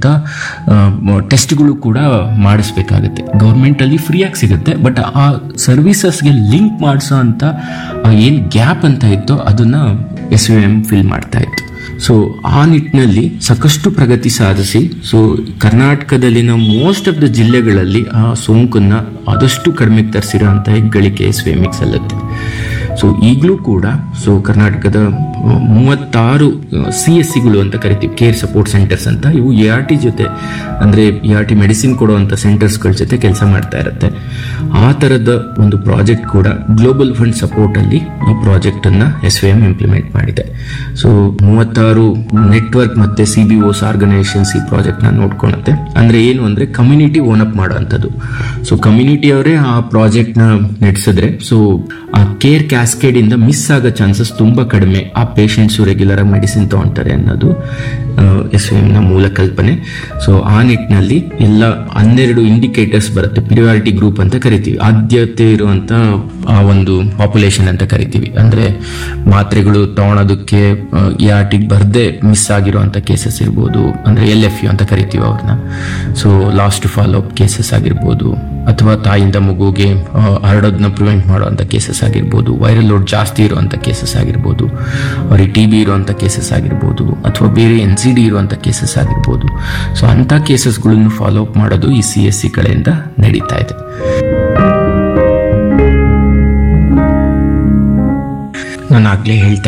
ಇರುವಂಥ ಟೆಸ್ಟ್ಗಳು ಕೂಡ ಮಾಡಿಸ್ಬೇಕಾಗತ್ತೆ ಗೌರ್ಮೆಂಟಲ್ಲಿ ಫ್ರೀಯಾಗಿ ಸಿಗುತ್ತೆ ಬಟ್ ಆ ಸರ್ವಿಸಸ್ಗೆ ಲಿಂಕ್ ಮಾಡಿಸೋ ಅಂತ ಏನು ಗ್ಯಾಪ್ ಅಂತ ಇತ್ತೋ ಅದನ್ನು ಎಸ್ ಯು ಎಮ್ ಫಿಲ್ ಮಾಡ್ತಾ ಇತ್ತು ಸೊ ಆ ನಿಟ್ಟಿನಲ್ಲಿ ಸಾಕಷ್ಟು ಪ್ರಗತಿ ಸಾಧಿಸಿ ಸೊ ಕರ್ನಾಟಕದಲ್ಲಿನ ಮೋಸ್ಟ್ ಆಫ್ ದ ಜಿಲ್ಲೆಗಳಲ್ಲಿ ಆ ಸೋಂಕನ್ನ ಆದಷ್ಟು ಕಡಿಮೆಗೆ ತರಿಸಿರೋ ಹೆಗ್ಗಳಿಕೆ ಸ್ವೇಮಿಕ್ ಸಲ್ಲತ್ತೆ ಸೊ ಈಗಲೂ ಕೂಡ ಸೊ ಕರ್ನಾಟಕದ ಆ, ಮೂವತ್ತಾರು ಸಿ ಎಸ್ ಸಿಗಳು ಅಂತ ಕರಿತೀವಿ ಕೇರ್ ಸಪೋರ್ಟ್ ಸೆಂಟರ್ಸ್ ಅಂತ ಇವು ಎ ಆರ್ ಟಿ ಜೊತೆ ಅಂದರೆ ಎ ಆರ್ ಟಿ ಮೆಡಿಸಿನ್ ಕೊಡುವಂಥ ಸೆಂಟರ್ಸ್ಗಳ ಜೊತೆ ಕೆಲಸ ಮಾಡ್ತಾ ಇರುತ್ತೆ ಆ ಥರದ ಒಂದು ಪ್ರಾಜೆಕ್ಟ್ ಕೂಡ ಗ್ಲೋಬಲ್ ಫಂಡ್ ಸಪೋರ್ಟಲ್ಲಿ ಈ ಪ್ರಾಜೆಕ್ಟನ್ನು ಎಸ್ ವಿ ಎಂ ಇಂಪ್ಲಿಮೆಂಟ್ ಮಾಡಿದೆ ಸೊ ಮೂವತ್ತಾರು ನೆಟ್ವರ್ಕ್ ಮತ್ತು ಸಿ ಬಿ ಓಸ್ ಆರ್ಗನೈಸೇಷನ್ಸ್ ಈ ಪ್ರಾಜೆಕ್ಟ್ನ ನೋಡ್ಕೊಳುತ್ತೆ ಅಂದರೆ ಏನು ಅಂದರೆ ಕಮ್ಯುನಿಟಿ ಓನ್ ಅಪ್ ಮಾಡೋವಂಥದ್ದು ಸೊ ಕಮ್ಯುನಿಟಿಯವರೇ ಆ ಪ್ರಾಜೆಕ್ಟ್ನ ನಡೆಸಿದ್ರೆ ಸೊ ಆ ಕೇರ್ ಕ್ಯಾಸ್ಕೇಡ್ ಇಂದ ಮಿಸ್ ಆಗೋ ಚಾನ್ಸಸ್ ತುಂಬಾ ಕಡಿಮೆ ಆ ಪೇಷಂಟ್ಸು ರೆಗ್ಯುಲರ್ ಆಗಿ ಮೆಡಿಸಿನ್ ತಗೊಂತಾರೆ ಅನ್ನೋದು ಎಸ್ ನ ಮೂಲ ಕಲ್ಪನೆ ಸೊ ಆ ನಿಟ್ಟಿನಲ್ಲಿ ಎಲ್ಲ ಹನ್ನೆರಡು ಇಂಡಿಕೇಟರ್ಸ್ ಬರುತ್ತೆ ಪ್ರಿಯಾರಿಟಿ ಗ್ರೂಪ್ ಅಂತ ಕರಿತೀವಿ ಆದ್ಯತೆ ಇರುವಂತ ಆ ಒಂದು ಪಾಪ್ಯುಲೇಷನ್ ಅಂತ ಕರಿತೀವಿ ಅಂದ್ರೆ ಮಾತ್ರೆಗಳು ತಗೊಳೋದಕ್ಕೆ ಈ ಆರ್ಟಿಗೆ ಬರ್ದೇ ಮಿಸ್ ಆಗಿರುವಂತ ಕೇಸಸ್ ಇರ್ಬೋದು ಅಂದ್ರೆ ಎಲ್ ಎಫ್ ಯು ಅಂತ ಕರಿತೀವಿ ಅವ್ರನ್ನ so lost follow up cases ಆಗಿರ್ಬೋದು ಅಥವಾ ತಾಯಿಯಿಂದ ಮಗುಗೆ ಆ, ಹರಡೋದನ್ನ ಪ್ರಿವೆಂಟ್ ಮಾಡುವಂಥ ಕೇಸಸ್ ಆಗಿರ್ಬೋದು ವೈರಲ್ ಲೋಡ್ ಜಾಸ್ತಿ ಇರುವಂಥ ಕೇಸಸ್ ಆಗಿರ್ಬೋದು ಅವ್ರಿಗೆ ಟಿ ಬಿ ಇರುವಂಥ ಕೇಸಸ್ ಆಗಿರ್ಬೋದು ಅಥವಾ ಬೇರೆ ಎನ್ ಸಿ ಡಿ ಇರುವಂಥ ಕೇಸಸ್ ಆಗಿರ್ಬೋದು ಸೊ ಅಂಥ ಕೇಸಸ್ಗಳನ್ನು ಫಾಲೋ ಅಪ್ ಮಾಡೋದು ಈ ಸಿ ಎಸ್ ಸಿ ಕಡೆಯಿಂದ ನಡೀತಾ ಇದೆ ನಾನು ಆಗಲೇ ಹೇಳ್ತಾ